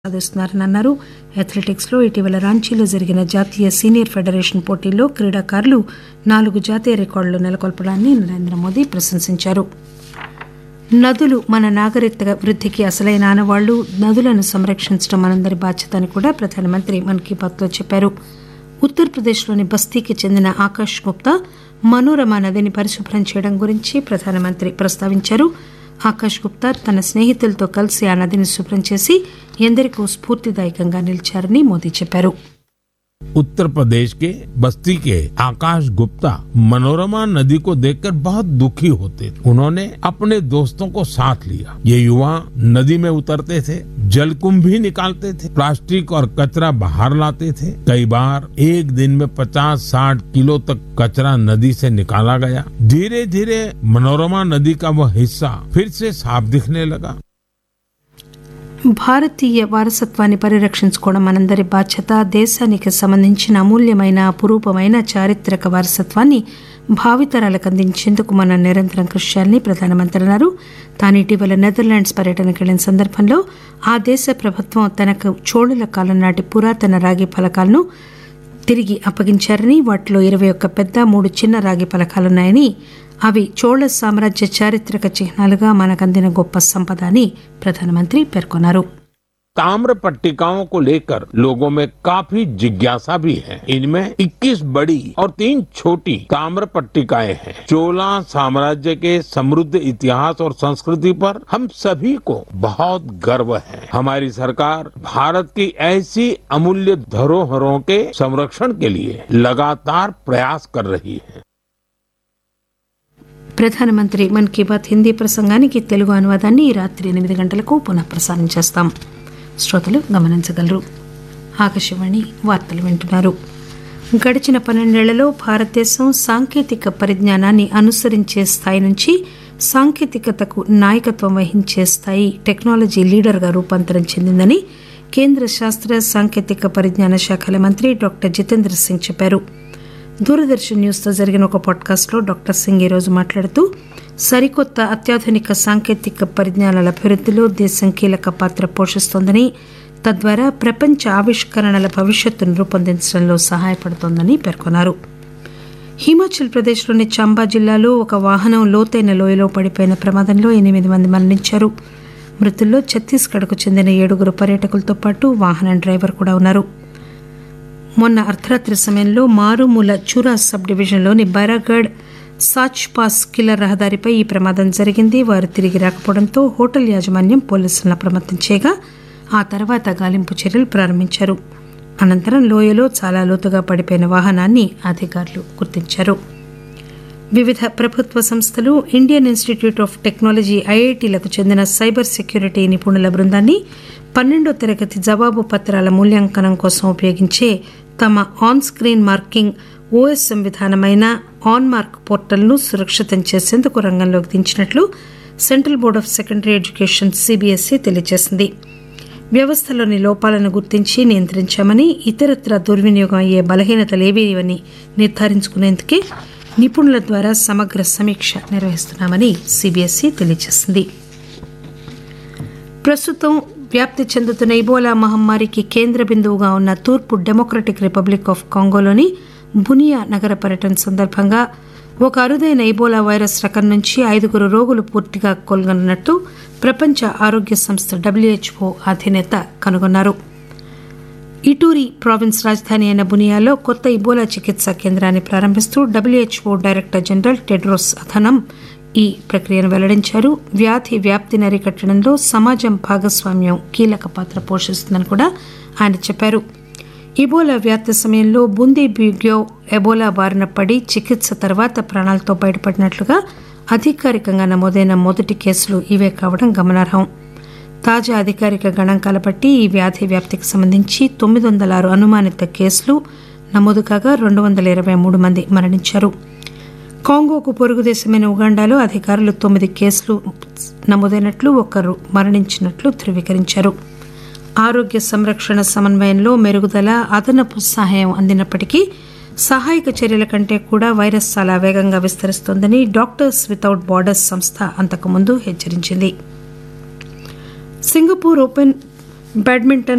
సాధిస్తున్నారని అన్నారు అథ్లెటిక్స్ లో ఇటీవల రాంచీలో జరిగిన జాతీయ సీనియర్ ఫెడరేషన్ పోటీల్లో క్రీడాకారులు నాలుగు జాతీయ రికార్డులు నెలకొల్పడాన్ని నరేంద్ర మోదీ ప్రశంసించారు నదులు మన నాగరికత వృద్ధికి అసలైన ఆనవాళ్లు నదులను సంరక్షించడం మనందరి బాధ్యత అని కూడా ప్రధానమంత్రి మన్ కీ బాత్ లో చెప్పారు ఉత్తరప్రదేశ్లోని బస్తీకి చెందిన ఆకాష్ గుప్తా మనోరమ నదిని పరిశుభ్రం చేయడం గురించి ప్రధానమంత్రి ప్రస్తావించారు ఆకాష్ గుప్తా తన స్నేహితులతో కలిసి ఆ నదిని శుభ్రం చేసి ఎందరికో స్ఫూర్తిదాయకంగా నిలిచారని మోదీ చెప్పారు उत्तर प्रदेश के बस्ती के आकाश गुप्ता मनोरमा नदी को देखकर बहुत दुखी होते थे उन्होंने अपने दोस्तों को साथ लिया ये युवा नदी में उतरते थे जलकुंभ भी निकालते थे प्लास्टिक और कचरा बाहर लाते थे कई बार एक दिन में 50-60 किलो तक कचरा नदी से निकाला गया धीरे धीरे मनोरमा नदी का वह हिस्सा फिर से साफ दिखने लगा భారతీయ వారసత్వాన్ని పరిరక్షించుకోవడం మనందరి బాధ్యత దేశానికి సంబంధించిన అమూల్యమైన అపురూపమైన చారిత్రక వారసత్వాన్ని భావితరాలకు అందించేందుకు మనం నిరంతరం కృషి చేయాలని ప్రధానమంత్రి అన్నారు తాను ఇటీవల నెదర్లాండ్స్ పర్యటనకు వెళ్లిన సందర్భంలో ఆ దేశ ప్రభుత్వం తనకు చోళుల కాలం నాటి పురాతన రాగి ఫలకాలను తిరిగి అప్పగించారని వాటిలో ఇరవై ఒక్క పెద్ద మూడు చిన్న రాగి ఫలకాలున్నాయని అవి చోళ సామ్రాజ్య చారిత్రక చిహ్నాలుగా మనకందిన గొప్ప సంపద అని ప్రధానమంత్రి పేర్కొన్నారు ताम्र पट्टिकाओं को लेकर लोगों में काफी जिज्ञासा भी है इनमें 21 बड़ी और तीन छोटी ताम्र पट्टिकाएं हैं चोला साम्राज्य के समृद्ध इतिहास और संस्कृति पर हम सभी को बहुत गर्व है हमारी सरकार भारत की ऐसी अमूल्य धरोहरों के संरक्षण के लिए लगातार प्रयास कर रही है ప్రధానమంత్రి మన్ కీ బాత్ హిందీ ప్రసంగానికి తెలుగు అనువాదాన్ని ఈ రాత్రి ఎనిమిది గంటలకు పునః ప్రసారం చేస్తాం శ్రోతలు గమనించగలరు ఆకాశవాణి వార్తలు వింటున్నారు గడిచిన పన్నెండేళ్లలో భారతదేశం సాంకేతిక పరిజ్ఞానాన్ని అనుసరించే స్థాయి నుంచి సాంకేతికతకు నాయకత్వం వహించే స్థాయి టెక్నాలజీ లీడర్గా రూపాంతరం చెందిందని కేంద్ర శాస్త్ర సాంకేతిక పరిజ్ఞాన శాఖల మంత్రి డాక్టర్ జితేంద్ర సింగ్ చెప్పారు దూరదర్శన్ న్యూస్తో జరిగిన ఒక పాడ్కాస్ట్లో డాక్టర్ సింగ్ ఈరోజు మాట్లాడుతూ సరికొత్త అత్యాధునిక సాంకేతిక పరిజ్ఞానాల అభివృద్ధిలో దేశం కీలక పాత్ర పోషిస్తోందని తద్వారా ప్రపంచ ఆవిష్కరణల భవిష్యత్తును రూపొందించడంలో సహాయపడుతోందని పేర్కొన్నారు హిమాచల్ ప్రదేశ్లోని చంబా జిల్లాలో ఒక వాహనం లోతైన లోయలో పడిపోయిన ప్రమాదంలో ఎనిమిది మంది మరణించారు మృతుల్లో ఛత్తీస్గఢ్కు చెందిన ఏడుగురు పర్యాటకులతో పాటు వాహనం డ్రైవర్ కూడా ఉన్నారు మొన్న అర్ధరాత్రి సమయంలో మారుమూల చూరా సబ్ డివిజన్లోని బైరాగఢ్ సాచ్ పాస్ కిల్లర్ రహదారిపై ఈ ప్రమాదం జరిగింది వారు తిరిగి రాకపోవడంతో హోటల్ యాజమాన్యం పోలీసులను అప్రమత్తం చేయగా ఆ తర్వాత గాలింపు చర్యలు ప్రారంభించారు అనంతరం లోయలో చాలా లోతుగా పడిపోయిన వాహనాన్ని అధికారులు గుర్తించారు వివిధ ప్రభుత్వ సంస్థలు ఇండియన్ ఇన్స్టిట్యూట్ ఆఫ్ టెక్నాలజీ ఐఐటీలకు చెందిన సైబర్ సెక్యూరిటీ నిపుణుల బృందాన్ని పన్నెండో తరగతి జవాబు పత్రాల మూల్యాంకనం కోసం ఉపయోగించే తమ ఆన్ స్క్రీన్ మార్కింగ్ ఓఎస్ఎం విధానమైన ఆన్ మార్క్ పోర్టల్ను సురక్షితం చేసేందుకు రంగంలోకి దించినట్లు central board of secondary education CBSE తెలియజేసింది వ్యవస్థలోని లోపాలను గుర్తించి నియంత్రించామని ఇతరత్ర దుర్వినియోగం అయ్యే బలహీనతలేవని నిర్ధారించుకునేందుకే నిపుణుల ద్వారా సమగ్ర సమీక్ష నిర్వహిస్తున్నామని సిబిఎస్ఈ తెలియజేసింది ప్రస్తుతం వ్యాప్తి చెందుతున్న ఇబోలా మహమ్మారికి కేంద్ర బిందువుగా ఉన్న తూర్పు డెమోక్రటిక్ రిపబ్లిక్ ఆఫ్ కాంగోలోని బునియా నగర పర్యటన సందర్భంగా ఒక అరుదైన ఇబోలా వైరస్ రకం నుంచి ఐదుగురు రోగులు పూర్తిగా కోలుగొన్నట్టు ప్రపంచ ఆరోగ్య సంస్థ డబ్ల్యూహెచ్ఓ అధినేత కనుగొన్నారు ఇటూరి ప్రావిన్స్ రాజధాని అయిన బునియాలో కొత్త ఇబోలా చికిత్సా కేంద్రాన్ని ప్రారంభిస్తూ WHO director general Tedros Adhanom ఈ ప్రక్రియను వెల్లడించారు వ్యాధి వ్యాప్తిని అరికట్టడంలో సమాజం భాగస్వామ్యం కీలక పాత్ర పోషిస్తుందని కూడా ఆయన చెప్పారు ఇబోలా వ్యాప్తి సమయంలో బుందీ బ్యూగ్యో ఎబోలా బారిన పడి చికిత్స తర్వాత ప్రాణాలతో బయటపడినట్లుగా అధికారికంగా నమోదైన మొదటి కేసులు ఇవే కావడం గమనార్హం తాజా అధికారిక గణాంకాల బట్టి ఈ వ్యాధి వ్యాప్తికి సంబంధించి తొమ్మిది వందల ఆరు అనుమానిత కేసులు నమోదు కాగా రెండు వందల ఇరవై మూడు మంది మరణించారు కాంగోకు పొరుగు దేశమైన ఉగాండాలో అధికారులు తొమ్మిది కేసులు నమోదైనట్లు ఒకరు మరణించినట్లు ధృవీకరించారు ఆరోగ్య సంరక్షణ సమన్వయంలో మెరుగుదల అదనపు సహాయం అందినప్పటికీ సహాయక చర్యల కంటే కూడా వైరస్ చాలా వేగంగా విస్తరిస్తోందని డాక్టర్స్ వితౌట్ బార్డర్స్ సంస్థ అంతకుముందు హెచ్చరించింది సింగపూర్ ఓపెన్ బ్యాడ్మింటన్